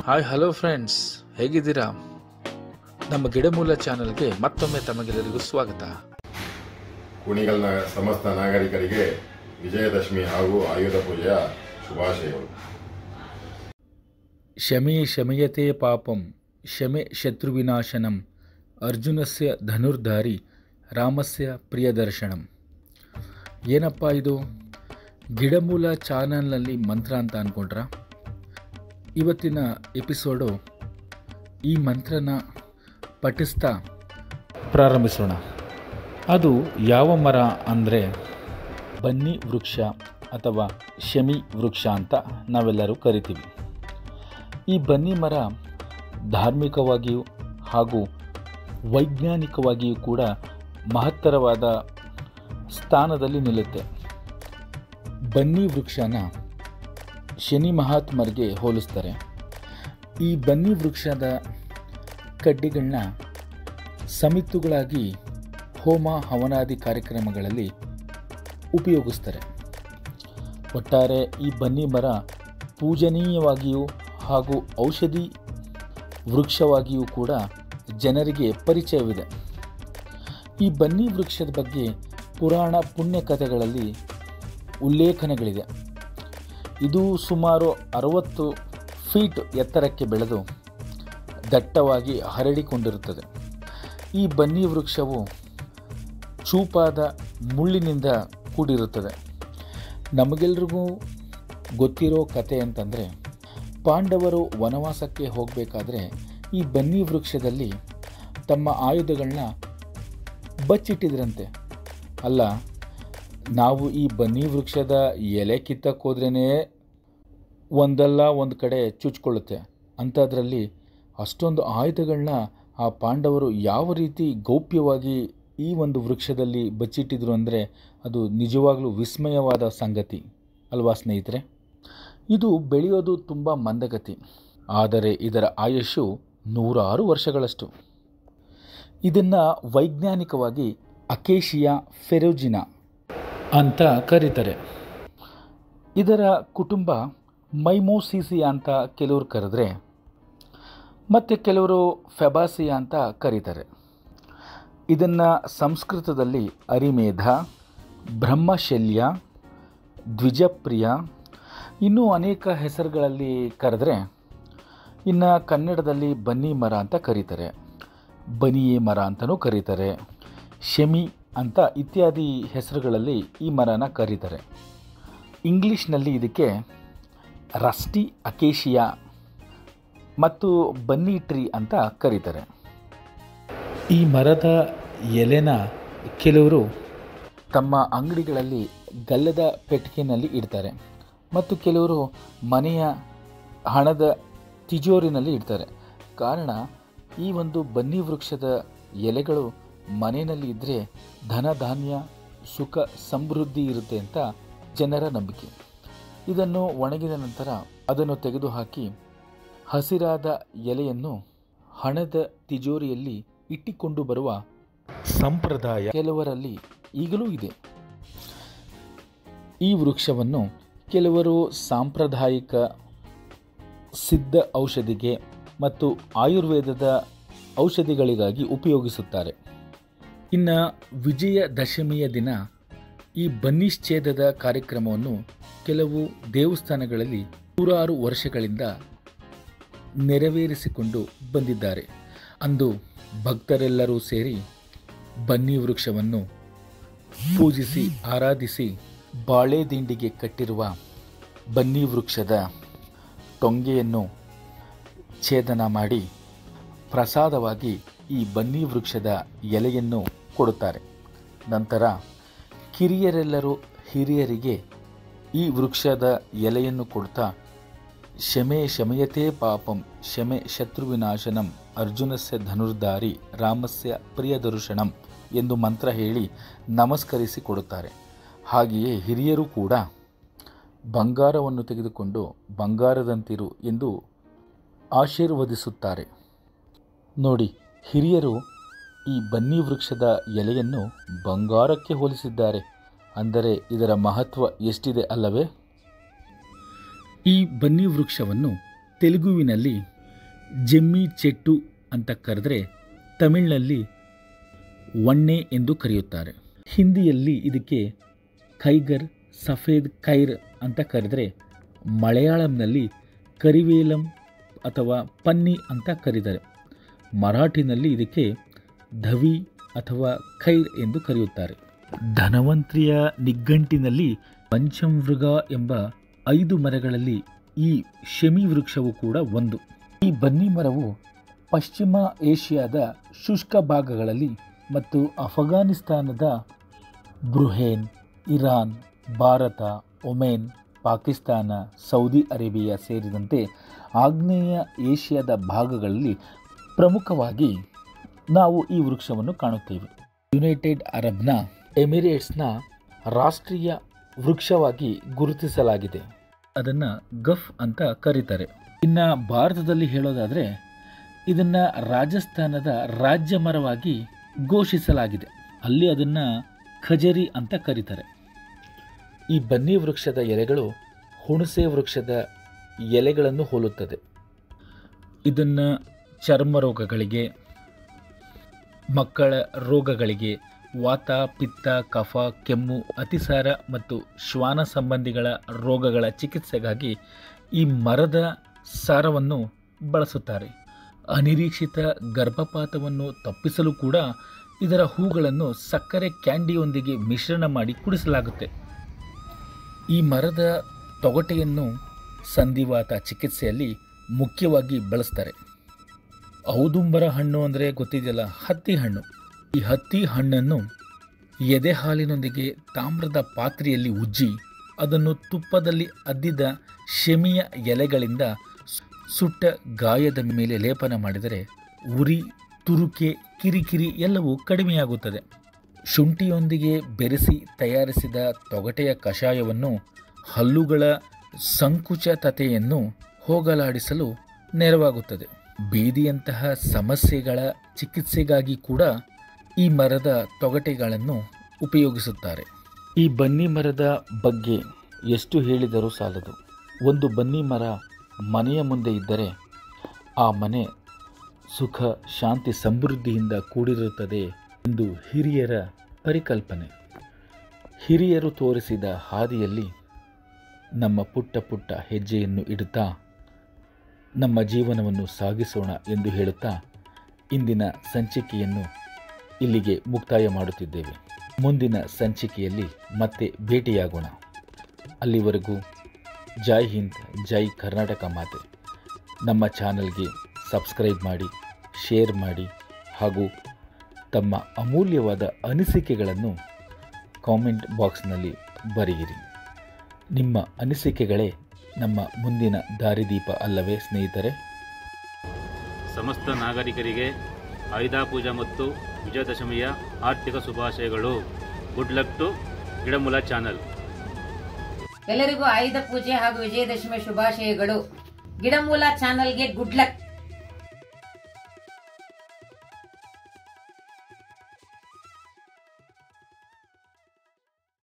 hi hello friends ಹೇಗಿದ್ದೀರಾ ನಮ್ಮ ಗಿಡಮೂಲ ಚಾನಲ್ಗೆ ಮತ್ತೊಮ್ಮೆ ತಮಗೆಲ್ಲರಿಗೂ ಸ್ವಾಗತ ಕುಣಿಗಲ್ನ ಸಮಸ್ತ ನಾಗರಿಕರಿಗೆ ವಿಜಯದಶಮಿ ಹಾಗೂ ಆಯುಧ ಪೂಜೆಯ ಶುಭಾಶಯಗಳು ಶಮೇ ಶಮಯತೆ ಪಾಪಂ ಶಮೆ ಶತ್ರುವಿನಾಶನಂ ಅರ್ಜುನಸ್ಯ ಧನುರ್ಧಾರಿ ರಾಮಸ್ಯ ಪ್ರಿಯದರ್ಶನಂ ಏನಪ್ಪ ಇದು ಗಿಡಮೂಲ ಚಾನಲ್ನಲ್ಲಿ ಮಂತ್ರ ಅಂತ ಅಂದ್ಕೊಂಡ್ರ ಇವತ್ತಿನ ಎಪಿಸೋಡು ಈ ಮಂತ್ರನ ಪಠಿಸ್ತಾ ಪ್ರಾರಂಭಿಸೋಣ ಅದು ಯಾವ ಮರ ಅಂದರೆ ಬನ್ನಿ ವೃಕ್ಷ ಅಥವಾ ಶಮಿ ವೃಕ್ಷ ಅಂತ ನಾವೆಲ್ಲರೂ ಕರಿತೀವಿ ಈ ಬನ್ನಿ ಮರ ಧಾರ್ಮಿಕವಾಗಿಯೂ ಹಾಗೂ ವೈಜ್ಞಾನಿಕವಾಗಿಯೂ ಕೂಡ ಮಹತ್ತರವಾದ ಸ್ಥಾನದಲ್ಲಿ ನಿಲ್ಲುತ್ತೆ ಬನ್ನಿ ವೃಕ್ಷನ ಶನಿ ಮಹಾತ್ಮರಿಗೆ ಹೋಲಿಸ್ತಾರೆ ಈ ಬನ್ನಿ ವೃಕ್ಷದ ಕಡ್ಡಿಗಳನ್ನ ಸಮಿತ್ತುಗಳಾಗಿ ಹೋಮ ಹವನಾದಿ ಕಾರ್ಯಕ್ರಮಗಳಲ್ಲಿ ಉಪಯೋಗಿಸ್ತಾರೆ ಒಟ್ಟಾರೆ ಈ ಬನ್ನಿ ಮರ ಪೂಜನೀಯವಾಗಿಯೂ ಹಾಗೂ ಔಷಧಿ ವೃಕ್ಷವಾಗಿಯೂ ಕೂಡ ಜನರಿಗೆ ಪರಿಚಯವಿದೆ ಈ ಬನ್ನಿ ವೃಕ್ಷದ ಬಗ್ಗೆ ಪುರಾಣ ಪುಣ್ಯ ಕಥೆಗಳಲ್ಲಿ ಉಲ್ಲೇಖನಗಳಿದೆ ಇದು ಸುಮಾರು ಅರವತ್ತು ಫೀಟ್ ಎತ್ತರಕ್ಕೆ ಬೆಳೆದು ದಟ್ಟವಾಗಿ ಹರಡಿಕೊಂಡಿರುತ್ತದೆ ಈ ಬನ್ನಿ ವೃಕ್ಷವು ಚೂಪಾದ ಮುಳ್ಳಿನಿಂದ ಕೂಡಿರುತ್ತದೆ ನಮಗೆಲ್ರಿಗೂ ಗೊತ್ತಿರೋ ಕತೆ ಅಂತಂದರೆ ಪಾಂಡವರು ವನವಾಸಕ್ಕೆ ಹೋಗಬೇಕಾದ್ರೆ ಈ ಬನ್ನಿ ವೃಕ್ಷದಲ್ಲಿ ತಮ್ಮ ಆಯುಧಗಳನ್ನ ಬಚ್ಚಿಟ್ಟಿದ್ರಂತೆ ಅಲ್ಲ ನಾವು ಈ ಬನ್ನಿ ವೃಕ್ಷದ ಎಲೆ ಕಿತ್ತಕ್ಕೆ ಹೋದ್ರೇ ಒಂದಲ್ಲ ಒಂದು ಕಡೆ ಚುಚ್ಕೊಳ್ಳುತ್ತೆ ಅಂಥದ್ರಲ್ಲಿ ಅಷ್ಟೊಂದು ಆಯುಧಗಳನ್ನ ಆ ಪಾಂಡವರು ಯಾವ ರೀತಿ ಗೌಪ್ಯವಾಗಿ ಈ ಒಂದು ವೃಕ್ಷದಲ್ಲಿ ಬಚ್ಚಿಟ್ಟಿದ್ರು ಅಂದರೆ ಅದು ನಿಜವಾಗಲೂ ವಿಸ್ಮಯವಾದ ಸಂಗತಿ ಅಲ್ವಾ ಸ್ನೇಹಿತರೆ ಇದು ಬೆಳೆಯೋದು ತುಂಬ ಮಂದಗತಿ ಆದರೆ ಇದರ ಆಯುಷು ನೂರಾರು ವರ್ಷಗಳಷ್ಟು ಇದನ್ನು ವೈಜ್ಞಾನಿಕವಾಗಿ ಅಕೇಶಿಯಾ ಫೆರೋಜಿನಾ ಅಂತ ಕರೀತಾರೆ ಇದರ ಕುಟುಂಬ ಮೈಮೋಸಿಸಿಯಾ ಅಂತ ಕೆಲವರು ಕರೆದ್ರೆ ಮತ್ತು ಕೆಲವರು ಫೆಬಾಸಿಯಾ ಅಂತ ಕರೀತಾರೆ ಇದನ್ನು ಸಂಸ್ಕೃತದಲ್ಲಿ ಅರಿಮೇಧ ಬ್ರಹ್ಮಶಲ್ಯ ದ್ವಿಜಪ್ರಿಯ ಇನ್ನೂ ಅನೇಕ ಹೆಸರುಗಳಲ್ಲಿ ಕರೆದ್ರೆ ಇನ್ನು ಕನ್ನಡದಲ್ಲಿ ಬನ್ನಿ ಮರ ಅಂತ ಕರೀತಾರೆ ಬನಿಯೇ ಮರ ಅಂತಲೂ ಕರೀತಾರೆ ಶಮಿ ಅಂತ ಇತ್ಯಾದಿ ಹೆಸರುಗಳಲ್ಲಿ ಈ ಮರನ ಕರೀತಾರೆ ಇಂಗ್ಲೀಷ್ನಲ್ಲಿ ಇದಕ್ಕೆ ರಸ್ಟಿ ಅಕೇಶಿಯಾ ಮತ್ತು ಬನ್ನಿ ಟ್ರೀ ಅಂತ ಕರೀತಾರೆ ಈ ಮರದ ಎಲೆನ ಕೆಲವರು ತಮ್ಮ ಅಂಗಡಿಗಳಲ್ಲಿ ಗಲ್ಲದ ಪೆಟ್ಟಿಗೆನಲ್ಲಿ ಇಡ್ತಾರೆ ಮತ್ತು ಕೆಲವರು ಮನೆಯ ಹಣದ ತಿಜೋರಿನಲ್ಲಿ ಇಡ್ತಾರೆ ಕಾರಣ ಈ ಒಂದು ಬನ್ನಿ ವೃಕ್ಷದ ಎಲೆಗಳು ಮನೆಯಲ್ಲಿ ಇದ್ದರೆ ಧನ ಧಾನ್ಯ ಸುಖ ಸಮೃದ್ಧಿ ಇರುತ್ತೆ ಅಂತ ಜನರ ನಂಬಿಕೆ ಇದನ್ನು ಒಣಗಿದ ನಂತರ ಅದನ್ನು ತೆಗೆದುಹಾಕಿ ಹಸಿರಾದ ಎಲೆಯನ್ನು ಹಣದ ತಿಜೋರಿಯಲ್ಲಿ ಇಟ್ಟಿಕೊಂಡು ಬರುವ ಸಂಪ್ರದಾಯ ಕೆಲವರಲ್ಲಿ ಈಗಲೂ ಇದೆ ಈ ವೃಕ್ಷವನ್ನು ಕೆಲವರು ಸಾಂಪ್ರದಾಯಿಕ ಸಿದ್ಧ ಔಷಧಿಗೆ ಮತ್ತು ಆಯುರ್ವೇದದ ಔಷಧಿಗಳಿಗಾಗಿ ಉಪಯೋಗಿಸುತ್ತಾರೆ ಇನ್ನು ವಿಜಯ ದಶಮಿಯ ದಿನ ಈ ಬನ್ನಿಶ್ಛೇದದ ಕಾರ್ಯಕ್ರಮವನ್ನು ಕೆಲವು ದೇವಸ್ಥಾನಗಳಲ್ಲಿ ನೂರಾರು ವರ್ಷಗಳಿಂದ ನೆರವೇರಿಸಿಕೊಂಡು ಬಂದಿದ್ದಾರೆ ಅಂದು ಭಕ್ತರೆಲ್ಲರೂ ಸೇರಿ ಬನ್ನಿ ವೃಕ್ಷವನ್ನು ಪೂಜಿಸಿ ಆರಾಧಿಸಿ ಬಾಳೆ ದಿಂಡಿಗೆ ಕಟ್ಟಿರುವ ಬನ್ನಿ ವೃಕ್ಷದ ಟೊಂಗೆಯನ್ನು ಛೇದನ ಮಾಡಿ ಪ್ರಸಾದವಾಗಿ ಈ ಬನ್ನಿ ವೃಕ್ಷದ ಎಲೆಯನ್ನು ಕೊಡುತ್ತಾರೆ ನಂತರ ಕಿರಿಯರೆಲ್ಲರೂ ಹಿರಿಯರಿಗೆ ಈ ವೃಕ್ಷದ ಎಲೆಯನ್ನು ಕೊಡ್ತಾ ಶಮೆ ಶಮಯತೆ ಪಾಪಂ ಶಮೆ ಶತ್ರುವಿನಾಶನಂ ಅರ್ಜುನಸ್ಯ ಧನುರ್ಧಾರಿ ರಾಮಸ್ಯ ಪ್ರಿಯದರುಷಣಂ ಎಂದು ಮಂತ್ರ ಹೇಳಿ ನಮಸ್ಕರಿಸಿ ಕೊಡುತ್ತಾರೆ ಹಾಗೆಯೇ ಹಿರಿಯರು ಕೂಡ ಬಂಗಾರವನ್ನು ತೆಗೆದುಕೊಂಡು ಬಂಗಾರದಂತಿರು ಎಂದು ಆಶೀರ್ವದಿಸುತ್ತಾರೆ ನೋಡಿ ಹಿರಿಯರು ಈ ಬನ್ನಿ ವೃಕ್ಷದ ಎಲೆಯನ್ನು ಬಂಗಾರಕ್ಕೆ ಹೋಲಿಸಿದ್ದಾರೆ ಅಂದರೆ ಇದರ ಮಹತ್ವ ಎಷ್ಟಿದೆ ಅಲ್ಲವೇ ಈ ಬನ್ನಿ ವೃಕ್ಷವನ್ನು ತೆಲುಗುವಿನಲ್ಲಿ ಜೆಮ್ಮಿ ಚೆಟ್ಟು ಅಂತ ಕರೆದರೆ ತಮಿಳಿನಲ್ಲಿ ವಣ್ಣೆ ಎಂದು ಕರೆಯುತ್ತಾರೆ ಹಿಂದಿಯಲ್ಲಿ ಇದಕ್ಕೆ ಖೈಗರ್ ಸಫೇದ್ ಖೈರ್ ಅಂತ ಕರೆದರೆ ಮಲಯಾಳಂನಲ್ಲಿ ಕರಿವೇಲಂ ಅಥವಾ ಪನ್ನಿ ಅಂತ ಕರೀತಾರೆ ಮರಾಠಿನಲ್ಲಿ ಇದಕ್ಕೆ ಧವಿ ಅಥವಾ ಖೈರ್ ಎಂದು ಕರೆಯುತ್ತಾರೆ ಧನವಂತ್ರಿಯ ನಿಘಂಟಿನಲ್ಲಿ ಪಂಚಮೃಗ ಎಂಬ ಐದು ಮರಗಳಲ್ಲಿ ಈ ಶಮಿ ವೃಕ್ಷವು ಕೂಡ ಒಂದು ಈ ಬನ್ನಿ ಮರವು ಪಶ್ಚಿಮ ಏಷ್ಯಾದ ಶುಷ್ಕ ಭಾಗಗಳಲ್ಲಿ ಮತ್ತು ಅಫಘಾನಿಸ್ತಾನದ Bahrain Iran Bharat Oman Pakistan Saudi Arabia ಸೇರಿದಂತೆ ಆಗ್ನೇಯ ಏಷ್ಯಾದ ಭಾಗಗಳಲ್ಲಿ ಪ್ರಮುಖವಾಗಿ ನಾವು ಈ ವೃಕ್ಷವನ್ನು ಕಾಣುತ್ತೇವೆ ಯುನೈಟೆಡ್ ಅರಬ್ನ ಎಮಿರೇಟ್ಸ್ನ ರಾಷ್ಟ್ರೀಯ ವೃಕ್ಷವಾಗಿ ಗುರುತಿಸಲಾಗಿದೆ ಅದನ್ನು ಗಫ್ ಅಂತ ಕರೀತಾರೆ ಇನ್ನು ಭಾರತದಲ್ಲಿ ಹೇಳೋದಾದರೆ ಇದನ್ನು ರಾಜಸ್ಥಾನದ ರಾಜ್ಯ ಮರವಾಗಿ ಘೋಷಿಸಲಾಗಿದೆ ಅಲ್ಲಿ ಅದನ್ನು ಖಜರಿ ಅಂತ ಕರೀತಾರೆ ಈ ಬನ್ನಿ ವೃಕ್ಷದ ಎಲೆಗಳು ಹುಣಸೆ ವೃಕ್ಷದ ಎಲೆಗಳನ್ನು ಹೋಲುತ್ತದೆ ಇದನ್ನು ಚರ್ಮ ರೋಗಗಳಿಗೆ ಮಕ್ಕಳ ರೋಗಗಳಿಗೆ ವಾತ ಪಿತ್ತ ಕಫ ಕೆಮ್ಮು ಅತಿಸಾರ ಮತ್ತು ಶ್ವಾನ ಸಂಬಂಧಿಗಳ ರೋಗಗಳ ಚಿಕಿತ್ಸೆಗಾಗಿ ಈ ಮರದ ಸಾರವನ್ನು ಬಳಸುತ್ತಾರೆ ಅನಿರೀಕ್ಷಿತ ಗರ್ಭಪಾತವನ್ನು ತಪ್ಪಿಸಲು ಕೂಡ ಇದರ ಹೂಗಳನ್ನು ಸಕ್ಕರೆ ಕ್ಯಾಂಡಿಯೊಂದಿಗೆ ಮಿಶ್ರಣ ಮಾಡಿ ಕುಡಿಸಲಾಗುತ್ತೆ ಈ ಮರದ ತೊಗಟೆಯನ್ನು ಸಂಧಿವಾತ ಚಿಕಿತ್ಸೆಯಲ್ಲಿ ಮುಖ್ಯವಾಗಿ ಬಳಸ್ತಾರೆ ಔದುಂಬರ ಹಣ್ಣು ಅಂದರೆ ಗೊತ್ತಿದೆಯಲ್ಲ ಹತ್ತಿ ಹಣ್ಣು ಈ ಹತ್ತಿ ಹಣ್ಣನ್ನು ಎದೆ ಹಾಲಿನೊಂದಿಗೆ ತಾಮ್ರದ ಪಾತ್ರೆಯಲ್ಲಿ ಉಜ್ಜಿ ಅದನ್ನು ತುಪ್ಪದಲ್ಲಿ ಅದ್ದಿದ ಶಮಿಯ ಎಲೆಗಳಿಂದ ಸುಟ್ಟ ಗಾಯದ ಮೇಲೆ ಲೇಪನ ಮಾಡಿದರೆ ಉರಿ ತುರುಕೆ ಕಿರಿಕಿರಿ ಎಲ್ಲವೂ ಕಡಿಮೆಯಾಗುತ್ತದೆ ಶುಂಠಿಯೊಂದಿಗೆ ಬೆರೆಸಿ ತಯಾರಿಸಿದ ತೊಗಟೆಯ ಕಷಾಯವನ್ನು ಹಲ್ಲುಗಳ ಸಂಕುಚಿತತೆಯನ್ನು ಹೋಗಲಾಡಿಸಲು ನೆರವಾಗುತ್ತದೆ ಬೀದಿಯಂತಹ ಸಮಸ್ಯೆಗಳ ಚಿಕಿತ್ಸೆಗಾಗಿ ಕೂಡ ಈ ಮರದ ತೊಗಟೆಗಳನ್ನು ಉಪಯೋಗಿಸುತ್ತಾರೆ ಈ ಬನ್ನಿ ಮರದ ಬಗ್ಗೆ ಎಷ್ಟು ಹೇಳಿದರೂ ಸಾಲದು ಒಂದು ಬನ್ನಿ ಮರ ಮನೆಯ ಮುಂದೆ ಇದ್ದರೆ ಆ ಮನೆ ಸುಖ ಶಾಂತಿ ಸಮೃದ್ಧಿಯಿಂದ ಕೂಡಿರುತ್ತದೆ ಎಂದು ಹಿರಿಯರ ಪರಿಕಲ್ಪನೆ ಹಿರಿಯರು ತೋರಿಸಿದ ಹಾದಿಯಲ್ಲಿ ನಮ್ಮ ಪುಟ್ಟ ಪುಟ್ಟ ಹೆಜ್ಜೆಯನ್ನು ಇಡುತ್ತಾ ನಮ್ಮ ಜೀವನವನ್ನು ಸಾಗಿಸೋಣ ಎಂದು ಹೇಳುತ್ತಾ ಇಂದಿನ ಸಂಚಿಕೆಯನ್ನು ಇಲ್ಲಿಗೆ ಮುಕ್ತಾಯ ಮಾಡುತ್ತಿದ್ದೇವೆ ಮುಂದಿನ ಸಂಚಿಕೆಯಲ್ಲಿ ಮತ್ತೆ ಭೇಟಿಯಾಗೋಣ ಅಲ್ಲಿವರೆಗೂ ಜೈ ಹಿಂದ್ ಜೈ ಕರ್ನಾಟಕ ಮಾತೆ ನಮ್ಮ ಚಾನಲ್ಗೆ ಸಬ್ಸ್ಕ್ರೈಬ್ ಮಾಡಿ ಶೇರ್ ಮಾಡಿ ಹಾಗೂ ತಮ್ಮ ಅಮೂಲ್ಯವಾದ ಅನಿಸಿಕೆಗಳನ್ನು ಕಾಮೆಂಟ್ ಬಾಕ್ಸ್ನಲ್ಲಿ ಬರೆಯಿರಿ ನಿಮ್ಮ ಅನಿಸಿಕೆಗಳೇ ನಮ್ಮ ಮುಂದಿನ ದಾರಿದೀಪ ಅಲ್ಲವೇ ಸ್ನೇಹಿತರೆ ಸಮಸ್ತ ನಾಗರಿಕರಿಗೆ ಆಯುಧ ಪೂಜಾ ಮತ್ತು ವಿಜಯದಶಮಿಯ ಆರ್ಥಿಕ ಶುಭಾಶಯಗಳು ಗುಡ್ ಲಕ್ ಟು ಗಿಡಮೂಲ ಚಾನಲ್ ಎಲ್ಲರಿಗೂ ಆಯುಧ ಪೂಜೆ ಹಾಗೂ ವಿಜಯದಶಮಿ ಶುಭಾಶಯಗಳು ಗಿಡಮೂಲ ಚಾನಲ್ಗೆ ಗುಡ್ ಲಕ್